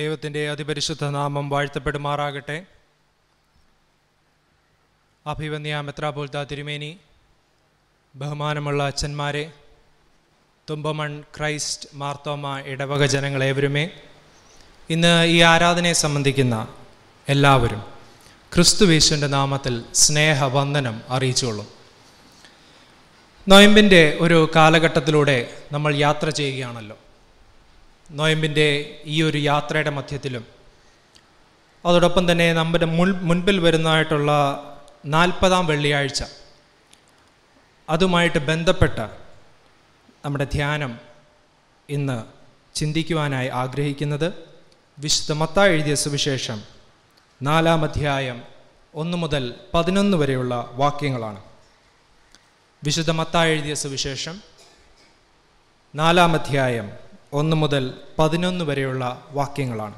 ദൈവത്തിൻ്റെ അതിപരിശുദ്ധ നാമം വാഴ്ത്തപ്പെടുമാറാകട്ടെ അഭിവന്യ മെത്രാപോൽത്ത തിരുമേനി ബഹുമാനമുള്ള അച്ഛന്മാരെ തുമ്പമൺ ക്രൈസ്റ്റ് മാർത്തോമ ഇടവക ജനങ്ങളേവരുമേ ഇന്ന് ഈ ആരാധനയെ സംബന്ധിക്കുന്ന എല്ലാവരും ക്രിസ്തുവേശുവിൻ്റെ നാമത്തിൽ സ്നേഹവന്ദനം അറിയിച്ചുകൊള്ളും നൊയമ്പിൻ്റെ ഒരു കാലഘട്ടത്തിലൂടെ നമ്മൾ യാത്ര ചെയ്യുകയാണല്ലോ നൊയമ്പിൻ്റെ ഈ ഒരു യാത്രയുടെ മധ്യത്തിലും അതോടൊപ്പം തന്നെ നമ്മുടെ മുൻ മുൻപിൽ വരുന്നതായിട്ടുള്ള നാൽപ്പതാം വെള്ളിയാഴ്ച അതുമായിട്ട് ബന്ധപ്പെട്ട നമ്മുടെ ധ്യാനം ഇന്ന് ചിന്തിക്കുവാനായി ആഗ്രഹിക്കുന്നത് വിശുദ്ധ മത്തായി എഴുതിയ സുവിശേഷം നാലാം അധ്യായം ഒന്ന് മുതൽ പതിനൊന്ന് വരെയുള്ള വാക്യങ്ങളാണ് വിശുദ്ധ മത്തായി എഴുതിയ സുവിശേഷം നാലാം അധ്യായം ഒന്ന് മുതൽ പതിനൊന്ന് വരെയുള്ള വാക്യങ്ങളാണ്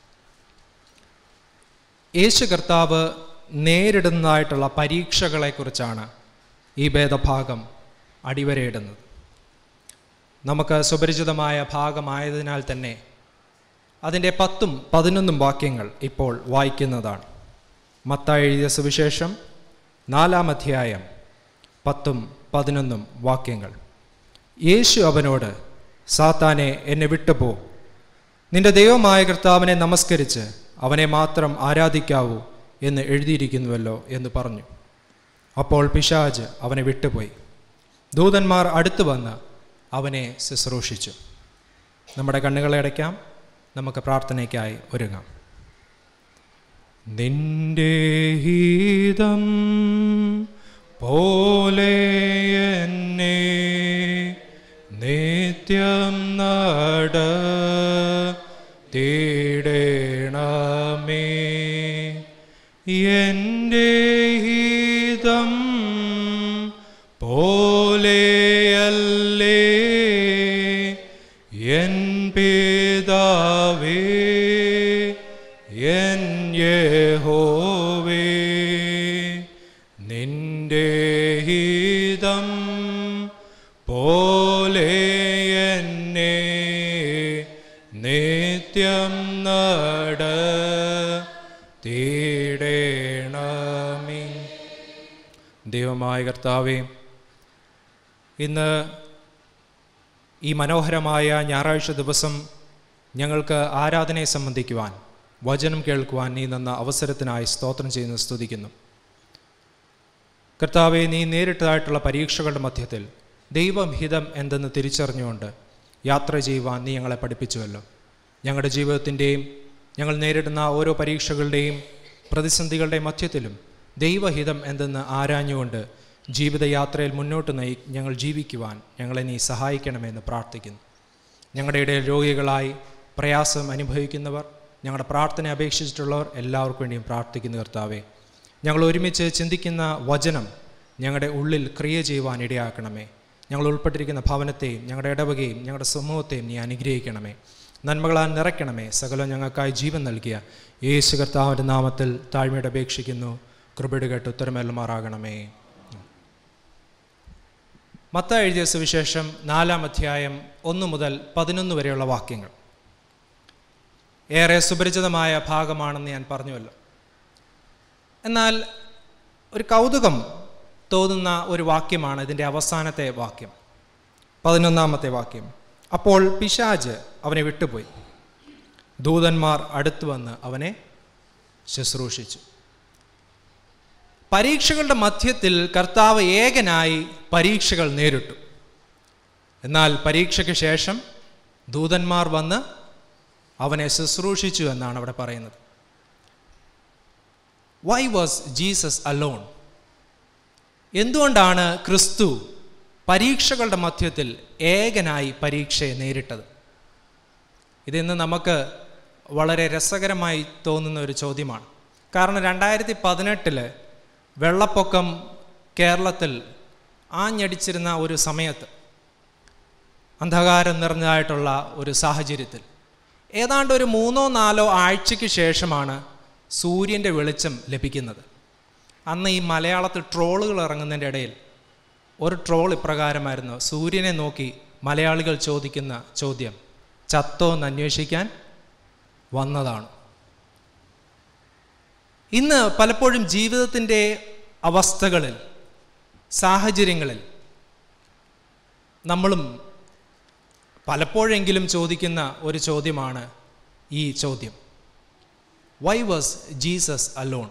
യേശു കർത്താവ് നേരിടുന്നതായിട്ടുള്ള പരീക്ഷകളെക്കുറിച്ചാണ് ഈ ഭേദഭാഗം അടിവരയിടുന്നത് നമുക്ക് സുപരിചിതമായ ഭാഗമായതിനാൽ തന്നെ അതിൻ്റെ പത്തും പതിനൊന്നും വാക്യങ്ങൾ ഇപ്പോൾ വായിക്കുന്നതാണ് മത്തായി എഴുതിയ സുവിശേഷം നാലാം അധ്യായം പത്തും പതിനൊന്നും വാക്യങ്ങൾ യേശു അവനോട് സാത്താനെ എന്നെ വിട്ടുപോ നിന്റെ ദൈവമായ കർത്താവിനെ നമസ്കരിച്ച് അവനെ മാത്രം ആരാധിക്കാവൂ എന്ന് എഴുതിയിരിക്കുന്നുവല്ലോ എന്ന് പറഞ്ഞു അപ്പോൾ പിശാജ് അവനെ വിട്ടുപോയി ദൂതന്മാർ അടുത്തു വന്ന് അവനെ ശുശ്രൂഷിച്ചു നമ്മുടെ കണ്ണുകളെ അടയ്ക്കാം നമുക്ക് പ്രാർത്ഥനയ്ക്കായി ഒരുങ്ങാം നിന്റെ ഹീതം പോലെ എന്നെ നിത്യം നട തേടണമേ എൻ്റെ ഹീതം പോലെയല്ലേ എൻ പിതാവേ എൻ യഹോവേ നിന്റെ ഹിതം പോലെ എന്നെ നിത്യം നട തീടേണമേ ദൈവമായ കർത്താവേ ഇന്ന് ഈ മനോഹരമായ ഞായറാഴ്ച ദിവസം ഞങ്ങൾക്ക് ആരാധനയെ സംബന്ധിക്കുവാൻ വചനം കേൾക്കുവാൻ നീ നിന്ന അവസരത്തിനായി സ്തോത്രം ചെയ്യുന്നു സ്തുതിക്കുന്നു കർത്താവെ നീ നേരിട്ടതായിട്ടുള്ള പരീക്ഷകളുടെ മധ്യത്തിൽ ദൈവഹിതം എന്തെന്ന് തിരിച്ചറിഞ്ഞുകൊണ്ട് യാത്ര ചെയ്യുവാൻ നീ ഞങ്ങളെ പഠിപ്പിച്ചുവല്ലോ ഞങ്ങളുടെ ജീവിതത്തിൻ്റെയും ഞങ്ങൾ നേരിടുന്ന ഓരോ പരീക്ഷകളുടെയും പ്രതിസന്ധികളുടെയും മധ്യത്തിലും ദൈവഹിതം എന്തെന്ന് ആരാഞ്ഞുകൊണ്ട് ജീവിതയാത്രയിൽ മുന്നോട്ട് നയി ഞങ്ങൾ ജീവിക്കുവാൻ ഞങ്ങളെ നീ സഹായിക്കണമെന്ന് പ്രാർത്ഥിക്കുന്നു ഞങ്ങളുടെ ഇടയിൽ രോഗികളായി പ്രയാസം അനുഭവിക്കുന്നവർ ഞങ്ങളുടെ പ്രാർത്ഥന അപേക്ഷിച്ചിട്ടുള്ളവർ എല്ലാവർക്കും വേണ്ടിയും പ്രാർത്ഥിക്കുന്ന കർത്താവേ ഞങ്ങൾ ഒരുമിച്ച് ചിന്തിക്കുന്ന വചനം ഞങ്ങളുടെ ഉള്ളിൽ ക്രിയ ചെയ്യുവാൻ ഇടയാക്കണമേ ഞങ്ങൾ ഉൾപ്പെട്ടിരിക്കുന്ന ഭവനത്തെയും ഞങ്ങളുടെ ഇടവകയും ഞങ്ങളുടെ സമൂഹത്തെയും നീ അനുഗ്രഹിക്കണമേ നന്മകളാൽ നിറയ്ക്കണമേ സകലം ഞങ്ങൾക്കായി ജീവൻ നൽകിയ യേശു കർത്താവിൻ്റെ നാമത്തിൽ താഴ്മയുടെ അപേക്ഷിക്കുന്നു കൃപയുടെ കേട്ട് ഉത്തരമേലുമാറാകണമേ മത്ത എഴുതിയ സുവിശേഷം നാലാം അധ്യായം ഒന്ന് മുതൽ പതിനൊന്ന് വരെയുള്ള വാക്യങ്ങൾ ഏറെ സുപരിചിതമായ ഭാഗമാണെന്ന് ഞാൻ പറഞ്ഞുവല്ലോ എന്നാൽ ഒരു കൗതുകം തോന്നുന്ന ഒരു വാക്യമാണ് ഇതിൻ്റെ അവസാനത്തെ വാക്യം പതിനൊന്നാമത്തെ വാക്യം അപ്പോൾ പിശാജ് അവനെ വിട്ടുപോയി ദൂതന്മാർ അടുത്തു വന്ന് അവനെ ശുശ്രൂഷിച്ചു പരീക്ഷകളുടെ മധ്യത്തിൽ കർത്താവ് ഏകനായി പരീക്ഷകൾ നേരിട്ടു എന്നാൽ പരീക്ഷയ്ക്ക് ശേഷം ദൂതന്മാർ വന്ന് അവനെ ശുശ്രൂഷിച്ചു എന്നാണ് അവിടെ പറയുന്നത് വൈ വാസ് ജീസസ് അലോൺ എന്തുകൊണ്ടാണ് ക്രിസ്തു പരീക്ഷകളുടെ മധ്യത്തിൽ ഏകനായി പരീക്ഷയെ നേരിട്ടത് ഇതിന്ന് നമുക്ക് വളരെ രസകരമായി തോന്നുന്ന ഒരു ചോദ്യമാണ് കാരണം രണ്ടായിരത്തി പതിനെട്ടില് വെള്ളപ്പൊക്കം കേരളത്തിൽ ആഞ്ഞടിച്ചിരുന്ന ഒരു സമയത്ത് അന്ധകാരം നിറഞ്ഞതായിട്ടുള്ള ഒരു സാഹചര്യത്തിൽ ഏതാണ്ട് ഒരു മൂന്നോ നാലോ ആഴ്ചയ്ക്ക് ശേഷമാണ് സൂര്യൻ്റെ വെളിച്ചം ലഭിക്കുന്നത് അന്ന് ഈ മലയാളത്തിൽ ട്രോളുകൾ ഇറങ്ങുന്നതിൻ്റെ ഇടയിൽ ഒരു ട്രോൾ ഇപ്രകാരമായിരുന്നു സൂര്യനെ നോക്കി മലയാളികൾ ചോദിക്കുന്ന ചോദ്യം ചത്തോ എന്ന് അന്വേഷിക്കാൻ വന്നതാണ് ഇന്ന് പലപ്പോഴും ജീവിതത്തിൻ്റെ അവസ്ഥകളിൽ സാഹചര്യങ്ങളിൽ നമ്മളും പലപ്പോഴെങ്കിലും ചോദിക്കുന്ന ഒരു ചോദ്യമാണ് ഈ ചോദ്യം വൈ വാസ് ജീസസ് അലോൺ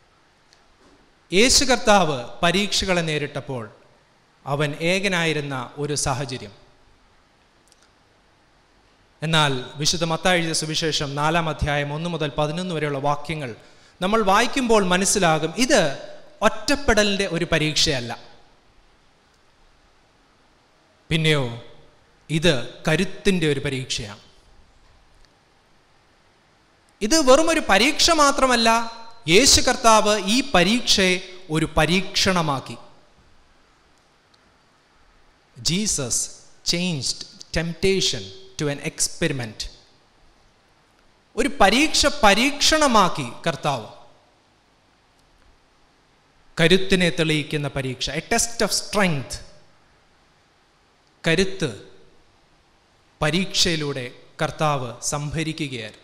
യേശു കർത്താവ് പരീക്ഷകളെ നേരിട്ടപ്പോൾ അവൻ ഏകനായിരുന്ന ഒരു സാഹചര്യം എന്നാൽ വിശുദ്ധ മത്തായ സുവിശേഷം നാലാം അധ്യായം ഒന്ന് മുതൽ പതിനൊന്ന് വരെയുള്ള വാക്യങ്ങൾ നമ്മൾ വായിക്കുമ്പോൾ മനസ്സിലാകും ഇത് ഒറ്റപ്പെടലിൻ്റെ ഒരു പരീക്ഷയല്ല പിന്നെയോ ഇത് കരുത്തിൻ്റെ ഒരു പരീക്ഷയാണ് ഇത് വെറും ഒരു പരീക്ഷ മാത്രമല്ല യേശു കർത്താവ് ഈ പരീക്ഷയെ ഒരു പരീക്ഷണമാക്കി Jesus changed temptation to an experiment ഒരു പരീക്ഷ പരീക്ഷണമാക്കി കർത്താവ് കരുത്തിനെ തെളിയിക്കുന്ന പരീക്ഷ എ ടെസ്റ്റ് ഓഫ് സ്ട്രെങ്ത് കരുത്ത് പരീക്ഷയിലൂടെ കർത്താവ് സംഭരിക്കുകയായിരുന്നു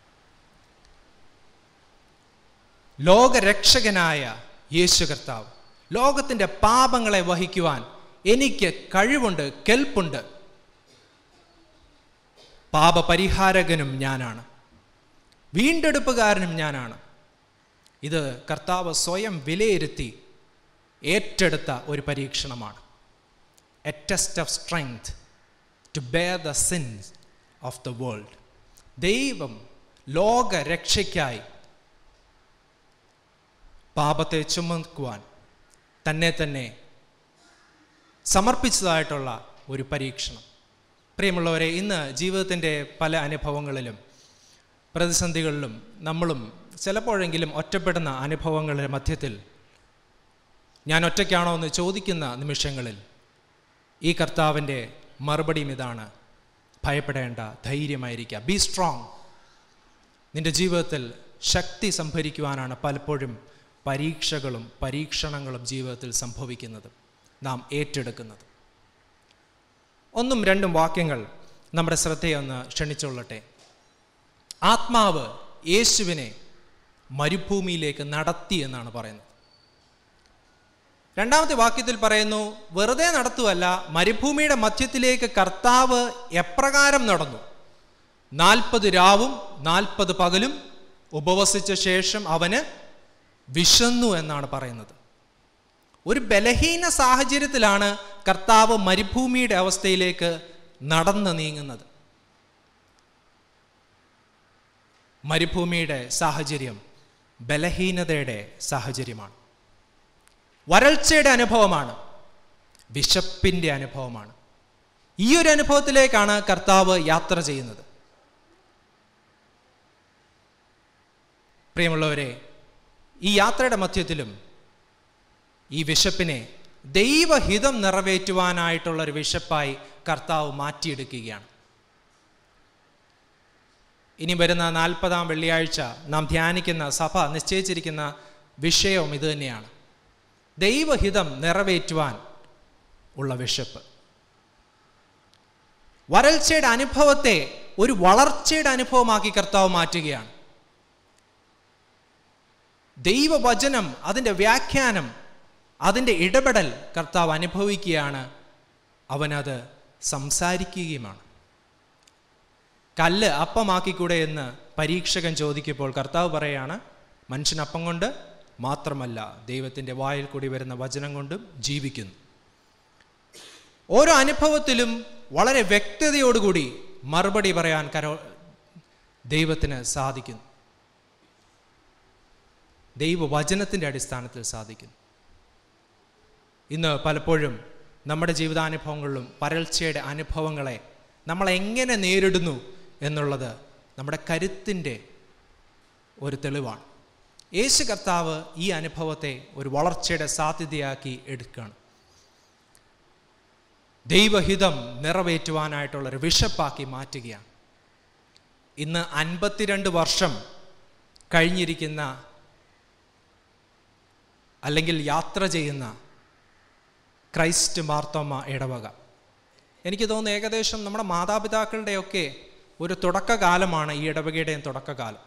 ലോകരക്ഷകനായ യേശു കർത്താവ് ലോകത്തിൻ്റെ പാപങ്ങളെ വഹിക്കുവാൻ എനിക്ക് കഴിവുണ്ട് കെൽപ്പുണ്ട് പാപപരിഹാരകനും ഞാനാണ് വീണ്ടെടുപ്പുകാരനും ഞാനാണ് ഇത് കർത്താവ് സ്വയം വിലയിരുത്തി ഏറ്റെടുത്ത ഒരു പരീക്ഷണമാണ് a test of strength to bear the sins of the world ദൈവം ലോകരക്ഷയ്ക്കായി പാപത്തെ ചുമക്കുവാൻ തന്നെ തന്നെ സമർപ്പിച്ചതായിട്ടുള്ള ഒരു പരീക്ഷണം പ്രിയമുള്ളവരെ ഇന്ന് ജീവിതത്തിൻ്റെ പല അനുഭവങ്ങളിലും പ്രതിസന്ധികളിലും നമ്മളും ചിലപ്പോഴെങ്കിലും ഒറ്റപ്പെടുന്ന അനുഭവങ്ങളുടെ മധ്യത്തിൽ ഞാൻ ഒറ്റയ്ക്കാണോ എന്ന് ചോദിക്കുന്ന നിമിഷങ്ങളിൽ ഈ കർത്താവിൻ്റെ മറുപടിയും ഇതാണ് ഭയപ്പെടേണ്ട ധൈര്യമായിരിക്കുക ബി സ്ട്രോങ് നിൻ്റെ ജീവിതത്തിൽ ശക്തി സംഭരിക്കുവാനാണ് പലപ്പോഴും പരീക്ഷകളും പരീക്ഷണങ്ങളും ജീവിതത്തിൽ സംഭവിക്കുന്നത് നാം ഏറ്റെടുക്കുന്നത് ഒന്നും രണ്ടും വാക്യങ്ങൾ നമ്മുടെ ശ്രദ്ധയെ ഒന്ന് ക്ഷണിച്ചുകൊള്ളട്ടെ ആത്മാവ് യേശുവിനെ മരുഭൂമിയിലേക്ക് നടത്തി എന്നാണ് പറയുന്നത് രണ്ടാമത്തെ വാക്യത്തിൽ പറയുന്നു വെറുതെ നടത്തുവല്ല മരുഭൂമിയുടെ മധ്യത്തിലേക്ക് കർത്താവ് എപ്രകാരം നടന്നു നാൽപ്പത് രാവും നാൽപ്പത് പകലും ഉപവസിച്ച ശേഷം അവന് വിശന്നു എന്നാണ് പറയുന്നത് ഒരു ബലഹീന സാഹചര്യത്തിലാണ് കർത്താവ് മരുഭൂമിയുടെ അവസ്ഥയിലേക്ക് നടന്നു നീങ്ങുന്നത് മരുഭൂമിയുടെ സാഹചര്യം ബലഹീനതയുടെ സാഹചര്യമാണ് വരൾച്ചയുടെ അനുഭവമാണ് വിശപ്പിൻ്റെ അനുഭവമാണ് ഈ ഒരു അനുഭവത്തിലേക്കാണ് കർത്താവ് യാത്ര ചെയ്യുന്നത് പ്രിയമുള്ളവരെ ഈ യാത്രയുടെ മധ്യത്തിലും ഈ വിശപ്പിനെ ദൈവഹിതം നിറവേറ്റുവാനായിട്ടുള്ള ഒരു വിശപ്പായി കർത്താവ് മാറ്റിയെടുക്കുകയാണ് ഇനി വരുന്ന നാൽപ്പതാം വെള്ളിയാഴ്ച നാം ധ്യാനിക്കുന്ന സഭ നിശ്ചയിച്ചിരിക്കുന്ന വിഷയവും ഇത് തന്നെയാണ് ദൈവഹിതം നിറവേറ്റുവാൻ ഉള്ള വിശപ്പ് വരൾച്ചയുടെ അനുഭവത്തെ ഒരു വളർച്ചയുടെ അനുഭവമാക്കി കർത്താവ് മാറ്റുകയാണ് ദൈവവചനം അതിൻ്റെ വ്യാഖ്യാനം അതിൻ്റെ ഇടപെടൽ കർത്താവ് അനുഭവിക്കുകയാണ് അവനത് സംസാരിക്കുകയുമാണ് കല്ല് അപ്പമാക്കിക്കൂടെ എന്ന് പരീക്ഷകൻ ചോദിക്കുമ്പോൾ കർത്താവ് പറയാണ് മനുഷ്യൻ അപ്പം കൊണ്ട് മാത്രമല്ല ദൈവത്തിൻ്റെ വായിൽ കൂടി വരുന്ന വചനം കൊണ്ടും ജീവിക്കുന്നു ഓരോ അനുഭവത്തിലും വളരെ വ്യക്തതയോടുകൂടി മറുപടി പറയാൻ കരോ ദൈവത്തിന് സാധിക്കുന്നു ദൈവവചനത്തിൻ്റെ അടിസ്ഥാനത്തിൽ സാധിക്കുന്നു ഇന്ന് പലപ്പോഴും നമ്മുടെ ജീവിതാനുഭവങ്ങളിലും വരൾച്ചയുടെ അനുഭവങ്ങളെ നമ്മൾ എങ്ങനെ നേരിടുന്നു എന്നുള്ളത് നമ്മുടെ കരുത്തിൻ്റെ ഒരു തെളിവാണ് യേശു കർത്താവ് ഈ അനുഭവത്തെ ഒരു വളർച്ചയുടെ സാധ്യതയാക്കി എടുക്കുകയാണ് ദൈവഹിതം നിറവേറ്റുവാനായിട്ടുള്ളൊരു വിഷപ്പാക്കി മാറ്റുകയാണ് ഇന്ന് അൻപത്തിരണ്ട് വർഷം കഴിഞ്ഞിരിക്കുന്ന അല്ലെങ്കിൽ യാത്ര ചെയ്യുന്ന ക്രൈസ്റ്റ് മാർത്തോമ ഇടവക എനിക്ക് തോന്നുന്നു ഏകദേശം നമ്മുടെ മാതാപിതാക്കളുടെയൊക്കെ ഒരു തുടക്കകാലമാണ് ഈ ഇടവകയുടെയും തുടക്കകാലം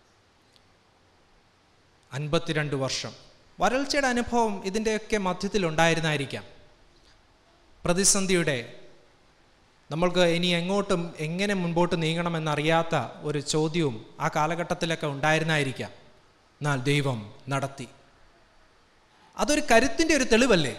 അൻപത്തിരണ്ട് വർഷം വരൾച്ചയുടെ അനുഭവം ഇതിൻ്റെയൊക്കെ മധ്യത്തിൽ ഉണ്ടായിരുന്നായിരിക്കാം പ്രതിസന്ധിയുടെ നമ്മൾക്ക് ഇനി എങ്ങോട്ടും എങ്ങനെ മുൻപോട്ട് നീങ്ങണമെന്നറിയാത്ത ഒരു ചോദ്യവും ആ കാലഘട്ടത്തിലൊക്കെ ഉണ്ടായിരുന്നായിരിക്കാം എന്നാൽ ദൈവം നടത്തി അതൊരു കരുത്തിൻ്റെ ഒരു തെളിവല്ലേ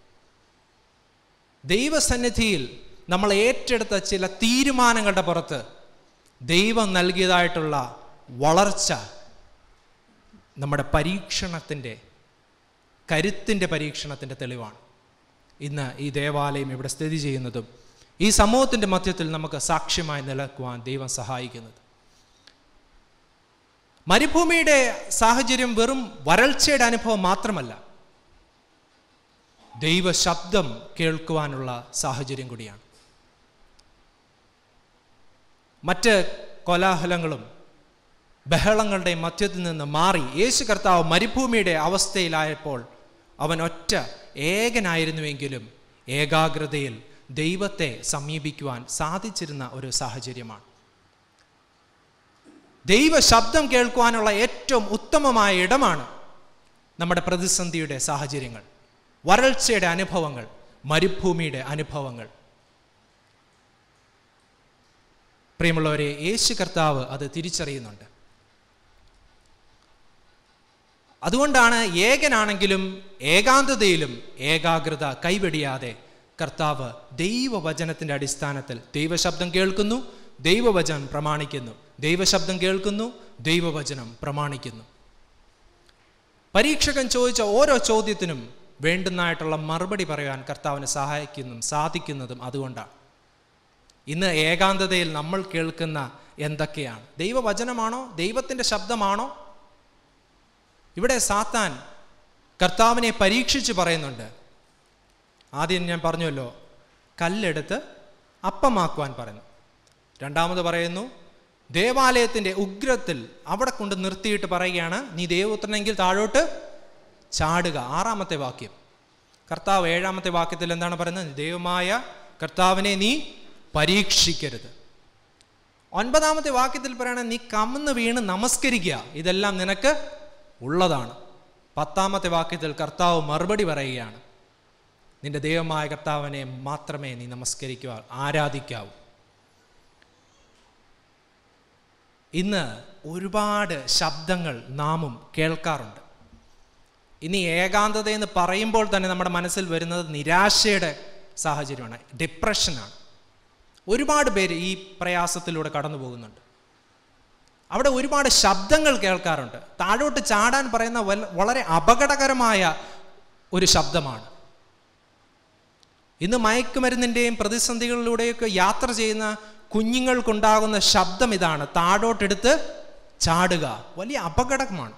ദൈവസന്നിധിയിൽ നമ്മൾ ഏറ്റെടുത്ത ചില തീരുമാനങ്ങളുടെ പുറത്ത് ദൈവം നൽകിയതായിട്ടുള്ള വളർച്ച നമ്മുടെ പരീക്ഷണത്തിൻ്റെ കരുത്തിൻ്റെ പരീക്ഷണത്തിൻ്റെ തെളിവാണ് ഇന്ന് ഈ ദേവാലയം ഇവിടെ സ്ഥിതി ചെയ്യുന്നതും ഈ സമൂഹത്തിൻ്റെ മധ്യത്തിൽ നമുക്ക് സാക്ഷ്യമായി നിലക്കുവാൻ ദൈവം സഹായിക്കുന്നത് മരുഭൂമിയുടെ സാഹചര്യം വെറും വരൾച്ചയുടെ അനുഭവം മാത്രമല്ല ദൈവ ശബ്ദം കേൾക്കുവാനുള്ള സാഹചര്യം കൂടിയാണ് മറ്റ് കോലാഹലങ്ങളും ബഹളങ്ങളുടെ മധ്യത്തിൽ നിന്ന് മാറി യേശു കർത്താവ് മരുഭൂമിയുടെ അവസ്ഥയിലായപ്പോൾ അവൻ ഒറ്റ ഏകനായിരുന്നുവെങ്കിലും ഏകാഗ്രതയിൽ ദൈവത്തെ സമീപിക്കുവാൻ സാധിച്ചിരുന്ന ഒരു സാഹചര്യമാണ് ദൈവ ശബ്ദം കേൾക്കുവാനുള്ള ഏറ്റവും ഉത്തമമായ ഇടമാണ് നമ്മുടെ പ്രതിസന്ധിയുടെ സാഹചര്യങ്ങൾ വരൾച്ചയുടെ അനുഭവങ്ങൾ മരുഭൂമിയുടെ അനുഭവങ്ങൾ പ്രിയമുള്ളവരെ യേശു കർത്താവ് അത് തിരിച്ചറിയുന്നുണ്ട് അതുകൊണ്ടാണ് ഏകനാണെങ്കിലും ഏകാന്തതയിലും ഏകാഗ്രത കൈവെടിയാതെ കർത്താവ് ദൈവവചനത്തിൻ്റെ അടിസ്ഥാനത്തിൽ ദൈവശബ്ദം കേൾക്കുന്നു ദൈവവചനം പ്രമാണിക്കുന്നു ദൈവശബ്ദം കേൾക്കുന്നു ദൈവവചനം പ്രമാണിക്കുന്നു പരീക്ഷകൻ ചോദിച്ച ഓരോ ചോദ്യത്തിനും വേണ്ടുന്നതായിട്ടുള്ള മറുപടി പറയാൻ കർത്താവിന് സഹായിക്കുന്നതും സാധിക്കുന്നതും അതുകൊണ്ടാണ് ഇന്ന് ഏകാന്തതയിൽ നമ്മൾ കേൾക്കുന്ന എന്തൊക്കെയാണ് ദൈവവചനമാണോ ദൈവത്തിൻ്റെ ശബ്ദമാണോ ഇവിടെ സാത്താൻ കർത്താവിനെ പരീക്ഷിച്ച് പറയുന്നുണ്ട് ആദ്യം ഞാൻ പറഞ്ഞല്ലോ കല്ലെടുത്ത് അപ്പമാക്കുവാൻ പറയുന്നു രണ്ടാമത് പറയുന്നു ദേവാലയത്തിൻ്റെ ഉഗ്രത്തിൽ അവിടെ കൊണ്ട് നിർത്തിയിട്ട് പറയുകയാണ് നീ ദൈവപുത്രനെങ്കിൽ താഴോട്ട് ചാടുക ആറാമത്തെ വാക്യം കർത്താവ് ഏഴാമത്തെ വാക്യത്തിൽ എന്താണ് പറയുന്നത് ദൈവമായ കർത്താവിനെ നീ പരീക്ഷിക്കരുത് ഒൻപതാമത്തെ വാക്യത്തിൽ പറയണ നീ കമന്ന് വീണ് നമസ്കരിക്കുക ഇതെല്ലാം നിനക്ക് ഉള്ളതാണ് പത്താമത്തെ വാക്യത്തിൽ കർത്താവ് മറുപടി പറയുകയാണ് നിന്റെ ദൈവമായ കർത്താവിനെ മാത്രമേ നീ നമസ്കരിക്കുക ആരാധിക്കാവൂ ഇന്ന് ഒരുപാട് ശബ്ദങ്ങൾ നാമും കേൾക്കാറുണ്ട് ഇനി ഏകാന്തത എന്ന് പറയുമ്പോൾ തന്നെ നമ്മുടെ മനസ്സിൽ വരുന്നത് നിരാശയുടെ സാഹചര്യമാണ് ഡിപ്രഷനാണ് ഒരുപാട് പേര് ഈ പ്രയാസത്തിലൂടെ കടന്നു പോകുന്നുണ്ട് അവിടെ ഒരുപാട് ശബ്ദങ്ങൾ കേൾക്കാറുണ്ട് താഴോട്ട് ചാടാൻ പറയുന്ന വൽ- വളരെ അപകടകരമായ ഒരു ശബ്ദമാണ് ഇന്ന് മയക്കുമരുന്നിൻ്റെയും പ്രതിസന്ധികളിലൂടെയൊക്കെ യാത്ര ചെയ്യുന്ന കുഞ്ഞുങ്ങൾക്കുണ്ടാകുന്ന ശബ്ദം ഇതാണ് താഴോട്ടെടുത്ത് ചാടുക വലിയ അപകടമാണ്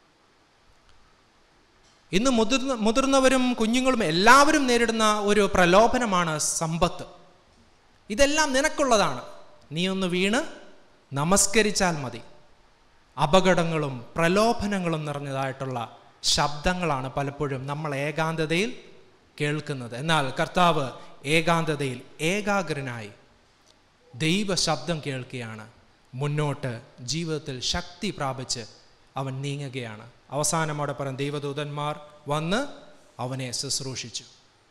ഇന്ന് മുതിർന്ന മുതിർന്നവരും കുഞ്ഞുങ്ങളും എല്ലാവരും നേരിടുന്ന ഒരു പ്രലോഭനമാണ് സമ്പത്ത് ഇതെല്ലാം നിനക്കുള്ളതാണ് നീ ഒന്ന് വീണ് നമസ്കരിച്ചാൽ മതി അപകടങ്ങളും പ്രലോഭനങ്ങളും നിറഞ്ഞതായിട്ടുള്ള ശബ്ദങ്ങളാണ് പലപ്പോഴും നമ്മൾ ഏകാന്തതയിൽ കേൾക്കുന്നത് എന്നാൽ കർത്താവ് ഏകാന്തതയിൽ ഏകാഗ്രനായി ദൈവ ശബ്ദം കേൾക്കുകയാണ് മുന്നോട്ട് ജീവിതത്തിൽ ശക്തി പ്രാപിച്ച് അവൻ നീങ്ങുകയാണ് അവസാനമോടെ പറയും ദൈവദൂതന്മാർ വന്ന് അവനെ ശുശ്രൂഷിച്ചു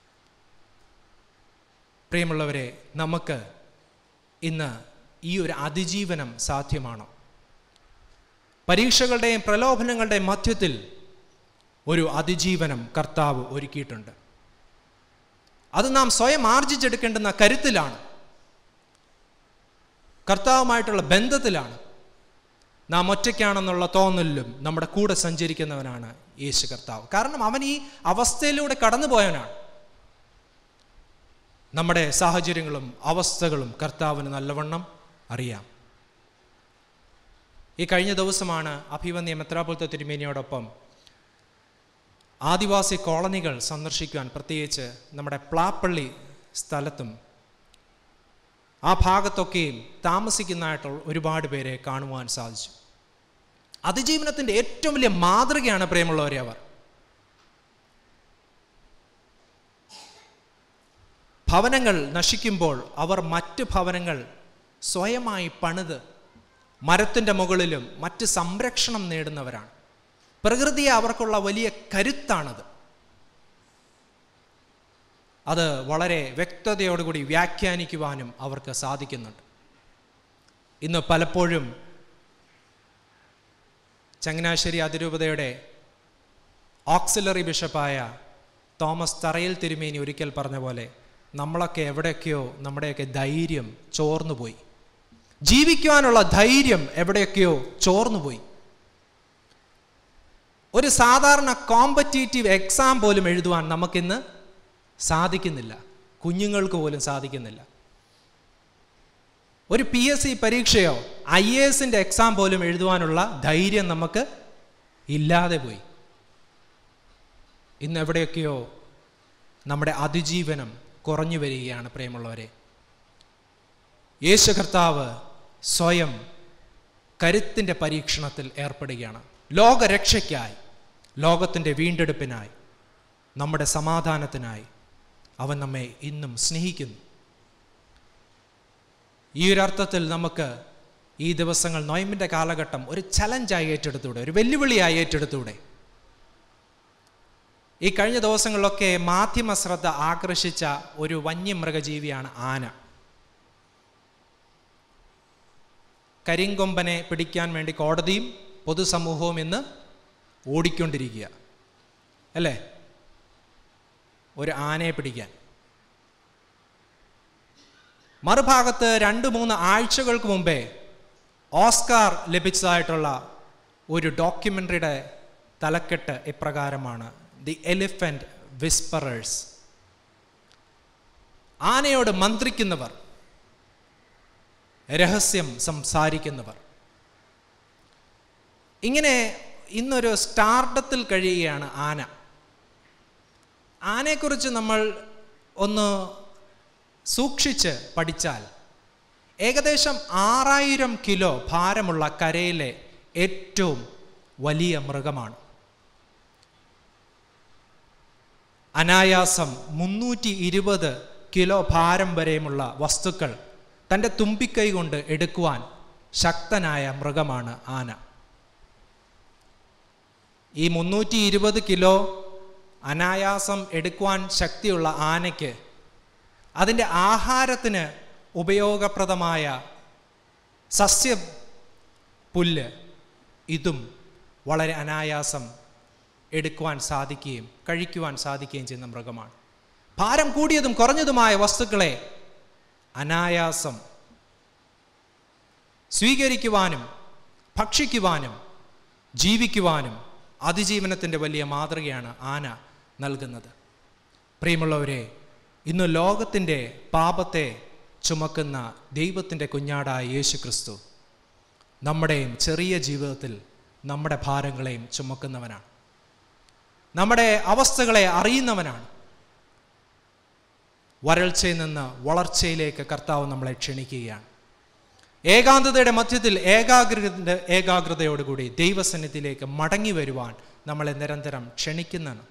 പ്രിയമുള്ളവരെ നമുക്ക് ഇന്ന് ഈ ഒരു അതിജീവനം സാധ്യമാണോ പരീക്ഷകളുടെയും പ്രലോഭനങ്ങളുടെയും മധ്യത്തിൽ ഒരു അതിജീവനം കർത്താവ് ഒരുക്കിയിട്ടുണ്ട് അത് നാം സ്വയം ആർജിച്ചെടുക്കേണ്ടുന്ന കരുത്തിലാണ് കർത്താവുമായിട്ടുള്ള ബന്ധത്തിലാണ് നാം ഒറ്റയ്ക്കാണെന്നുള്ള തോന്നലിലും നമ്മുടെ കൂടെ സഞ്ചരിക്കുന്നവനാണ് യേശു കർത്താവ് കാരണം അവൻ ഈ അവസ്ഥയിലൂടെ കടന്നുപോയവനാണ് നമ്മുടെ സാഹചര്യങ്ങളും അവസ്ഥകളും കർത്താവിന് നല്ലവണ്ണം അറിയാം ഈ കഴിഞ്ഞ ദിവസമാണ് അഭിവന്യ മെത്രാപുലത്തെ തിരുമേനിയോടൊപ്പം ആദിവാസി കോളനികൾ സന്ദർശിക്കുവാൻ പ്രത്യേകിച്ച് നമ്മുടെ പ്ലാപ്പള്ളി സ്ഥലത്തും ആ ഭാഗത്തൊക്കെയും താമസിക്കുന്നതായിട്ടുള്ള ഒരുപാട് പേരെ കാണുവാൻ സാധിച്ചു അതിജീവനത്തിൻ്റെ ഏറ്റവും വലിയ മാതൃകയാണ് പ്രിയമുള്ളവരെ അവർ ഭവനങ്ങൾ നശിക്കുമ്പോൾ അവർ മറ്റ് ഭവനങ്ങൾ സ്വയമായി പണിത് മരത്തിൻ്റെ മുകളിലും മറ്റ് സംരക്ഷണം നേടുന്നവരാണ് പ്രകൃതിയെ അവർക്കുള്ള വലിയ കരുത്താണത് അത് വളരെ വ്യക്തതയോടുകൂടി വ്യാഖ്യാനിക്കുവാനും അവർക്ക് സാധിക്കുന്നുണ്ട് ഇന്ന് പലപ്പോഴും ചങ്ങനാശ്ശേരി അതിരൂപതയുടെ ഓക്സിലറി ബിഷപ്പായ തോമസ് തറയിൽ തിരുമേനി ഒരിക്കൽ പറഞ്ഞ പോലെ നമ്മളൊക്കെ എവിടെയൊക്കെയോ നമ്മുടെയൊക്കെ ധൈര്യം ചോർന്നുപോയി ജീവിക്കുവാനുള്ള ധൈര്യം എവിടെയൊക്കെയോ ചോർന്നുപോയി ഒരു സാധാരണ കോമ്പറ്റീറ്റീവ് എക്സാം പോലും എഴുതുവാൻ നമുക്കിന്ന് സാധിക്കുന്നില്ല കുഞ്ഞുങ്ങൾക്ക് പോലും സാധിക്കുന്നില്ല ഒരു പി എസ് സി പരീക്ഷയോ ഐ എ എസിൻ്റെ എക്സാം പോലും എഴുതുവാനുള്ള ധൈര്യം നമുക്ക് ഇല്ലാതെ പോയി ഇന്ന് എവിടെയൊക്കെയോ നമ്മുടെ അതിജീവനം കുറഞ്ഞു വരികയാണ് പ്രിയമുള്ളവരെ യേശു കർത്താവ് സ്വയം കരുത്തിൻ്റെ പരീക്ഷണത്തിൽ ഏർപ്പെടുകയാണ് ലോകരക്ഷയ്ക്കായി ലോകത്തിൻ്റെ വീണ്ടെടുപ്പിനായി നമ്മുടെ സമാധാനത്തിനായി അവൻ നമ്മെ ഇന്നും സ്നേഹിക്കുന്നു ഈ ഒരു അർത്ഥത്തിൽ നമുക്ക് ഈ ദിവസങ്ങൾ നൊയമ്പിൻ്റെ കാലഘട്ടം ഒരു ചലഞ്ചായി ഏറ്റെടുത്തൂടെ ഒരു വെല്ലുവിളിയായി ഏറ്റെടുത്തൂടെ ഈ കഴിഞ്ഞ ദിവസങ്ങളിലൊക്കെ മാധ്യമ ശ്രദ്ധ ആകർഷിച്ച ഒരു വന്യമൃഗജീവിയാണ് ആന കരിങ്കൊമ്പനെ പിടിക്കാൻ വേണ്ടി കോടതിയും പൊതുസമൂഹവും ഇന്ന് ഓടിക്കൊണ്ടിരിക്കുക അല്ലേ ഒരു ആനയെ പിടിക്കാൻ മറുഭാഗത്ത് രണ്ട് മൂന്ന് ആഴ്ചകൾക്ക് മുമ്പേ ഓസ്കാർ ലഭിച്ചതായിട്ടുള്ള ഒരു ഡോക്യുമെൻ്ററിയുടെ തലക്കെട്ട് ഇപ്രകാരമാണ് ദി എലിഫൻറ്റ് വിസ്പറേഴ്സ് ആനയോട് മന്ത്രിക്കുന്നവർ രഹസ്യം സംസാരിക്കുന്നവർ ഇങ്ങനെ ഇന്നൊരു സ്റ്റാർഡത്തിൽ കഴിയുകയാണ് ആന ആനയെക്കുറിച്ച് നമ്മൾ ഒന്ന് സൂക്ഷിച്ച് പഠിച്ചാൽ ഏകദേശം ആറായിരം കിലോ ഭാരമുള്ള കരയിലെ ഏറ്റവും വലിയ മൃഗമാണ് അനായാസം മുന്നൂറ്റി ഇരുപത് കിലോ ഭാരം വരെയുമുള്ള വസ്തുക്കൾ തൻ്റെ തുമ്പിക്കൈ കൊണ്ട് എടുക്കുവാൻ ശക്തനായ മൃഗമാണ് ആന ഈ മുന്നൂറ്റി ഇരുപത് കിലോ അനായാസം എടുക്കുവാൻ ശക്തിയുള്ള ആനയ്ക്ക് അതിൻ്റെ ആഹാരത്തിന് ഉപയോഗപ്രദമായ സസ്യ പുല്ല് ഇതും വളരെ അനായാസം എടുക്കുവാൻ സാധിക്കുകയും കഴിക്കുവാൻ സാധിക്കുകയും ചെയ്യുന്ന മൃഗമാണ് ഭാരം കൂടിയതും കുറഞ്ഞതുമായ വസ്തുക്കളെ അനായാസം സ്വീകരിക്കുവാനും ഭക്ഷിക്കുവാനും ജീവിക്കുവാനും അതിജീവനത്തിൻ്റെ വലിയ മാതൃകയാണ് ആന നൽകുന്നത് പ്രിയമുള്ളവരെ ഇന്ന് ലോകത്തിൻ്റെ പാപത്തെ ചുമക്കുന്ന ദൈവത്തിൻ്റെ കുഞ്ഞാടായ യേശു ക്രിസ്തു നമ്മുടെയും ചെറിയ ജീവിതത്തിൽ നമ്മുടെ ഭാരങ്ങളെയും ചുമക്കുന്നവനാണ് നമ്മുടെ അവസ്ഥകളെ അറിയുന്നവനാണ് വരൾച്ചയിൽ നിന്ന് വളർച്ചയിലേക്ക് കർത്താവ് നമ്മളെ ക്ഷണിക്കുകയാണ് ഏകാന്തതയുടെ മധ്യത്തിൽ ഏകാഗ്രത ഏകാഗ്രതയോടുകൂടി ദൈവസന്നിധിയിലേക്ക് മടങ്ങി വരുവാൻ നമ്മളെ നിരന്തരം ക്ഷണിക്കുന്നതാണ്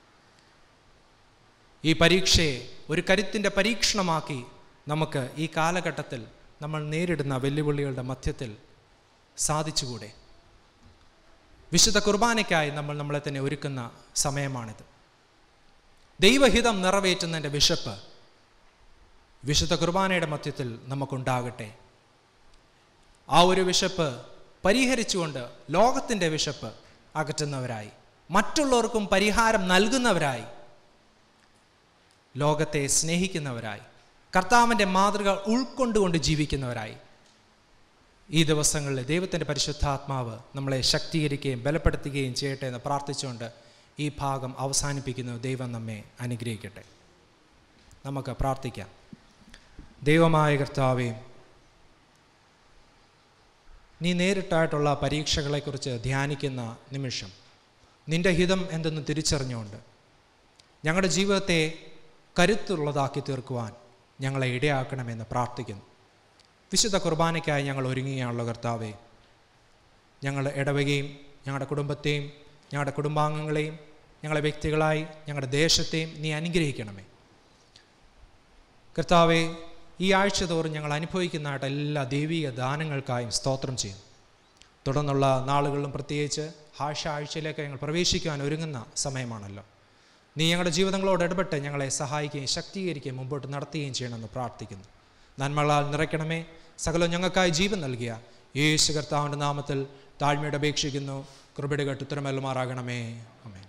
ഈ പരീക്ഷയെ ഒരു കരുത്തിൻ്റെ പരീക്ഷണമാക്കി നമുക്ക് ഈ കാലഘട്ടത്തിൽ നമ്മൾ നേരിടുന്ന വെല്ലുവിളികളുടെ മധ്യത്തിൽ സാധിച്ചുകൂടെ വിശുദ്ധ കുർബാനയ്ക്കായി നമ്മൾ നമ്മളെ തന്നെ ഒരുക്കുന്ന സമയമാണിത് ദൈവഹിതം നിറവേറ്റുന്നതിൻ്റെ വിശപ്പ് വിശുദ്ധ കുർബാനയുടെ മധ്യത്തിൽ നമുക്കുണ്ടാകട്ടെ ആ ഒരു വിശപ്പ് പരിഹരിച്ചുകൊണ്ട് ലോകത്തിൻ്റെ വിശപ്പ് അകറ്റുന്നവരായി മറ്റുള്ളവർക്കും പരിഹാരം നൽകുന്നവരായി ലോകത്തെ സ്നേഹിക്കുന്നവരായി കർത്താവിൻ്റെ മാതൃക ഉൾക്കൊണ്ടുകൊണ്ട് ജീവിക്കുന്നവരായി ഈ ദിവസങ്ങളിൽ ദൈവത്തിൻ്റെ പരിശുദ്ധാത്മാവ് നമ്മളെ ശക്തീകരിക്കുകയും ബലപ്പെടുത്തുകയും ചെയ്യട്ടെ എന്ന് പ്രാർത്ഥിച്ചുകൊണ്ട് ഈ ഭാഗം അവസാനിപ്പിക്കുന്നു ദൈവം നമ്മെ അനുഗ്രഹിക്കട്ടെ നമുക്ക് പ്രാർത്ഥിക്കാം ദൈവമായ കർത്താവേ നീ നേരിട്ടായിട്ടുള്ള പരീക്ഷകളെക്കുറിച്ച് ധ്യാനിക്കുന്ന നിമിഷം നിന്റെ ഹിതം എന്തെന്ന് തിരിച്ചറിഞ്ഞുകൊണ്ട് ഞങ്ങളുടെ ജീവിതത്തെ കരുത്തുള്ളതാക്കി തീർക്കുവാൻ ഞങ്ങളെ ഇടയാക്കണമെന്ന് പ്രാർത്ഥിക്കുന്നു വിശുദ്ധ കുർബാനയ്ക്കായി ഞങ്ങൾ ഒരുങ്ങുകയാണല്ലോ കർത്താവെ ഞങ്ങൾ ഇടവകയും ഞങ്ങളുടെ കുടുംബത്തെയും ഞങ്ങളുടെ കുടുംബാംഗങ്ങളെയും ഞങ്ങളെ വ്യക്തികളായി ഞങ്ങളുടെ ദേശത്തെയും നീ അനുഗ്രഹിക്കണമേ കർത്താവെ ഈ ആഴ്ച തോറും ഞങ്ങൾ അനുഭവിക്കുന്നതായിട്ട് എല്ലാ ദൈവിക ദാനങ്ങൾക്കായും സ്തോത്രം ചെയ്യും തുടർന്നുള്ള നാളുകളിലും പ്രത്യേകിച്ച് ആഴ്ച ആഴ്ചയിലേക്ക് ഞങ്ങൾ പ്രവേശിക്കുവാൻ ഒരുങ്ങുന്ന സമയമാണല്ലോ നീ ഞങ്ങളുടെ ജീവിതങ്ങളോട് ഇടപെട്ട് ഞങ്ങളെ സഹായിക്കുകയും ശക്തീകരിക്കുകയും മുമ്പോട്ട് നടത്തുകയും ചെയ്യണമെന്ന് പ്രാർത്ഥിക്കുന്നു നന്മകളാൽ നിറയ്ക്കണമേ സകലം ഞങ്ങൾക്കായി ജീവൻ നൽകിയ യേശു കർത്താവിൻ്റെ നാമത്തിൽ താഴ്മയുടെ അപേക്ഷിക്കുന്നു കൃപയുടെ കെട്ടുത്തരമെല്ലുമാറാകണമേ അമേ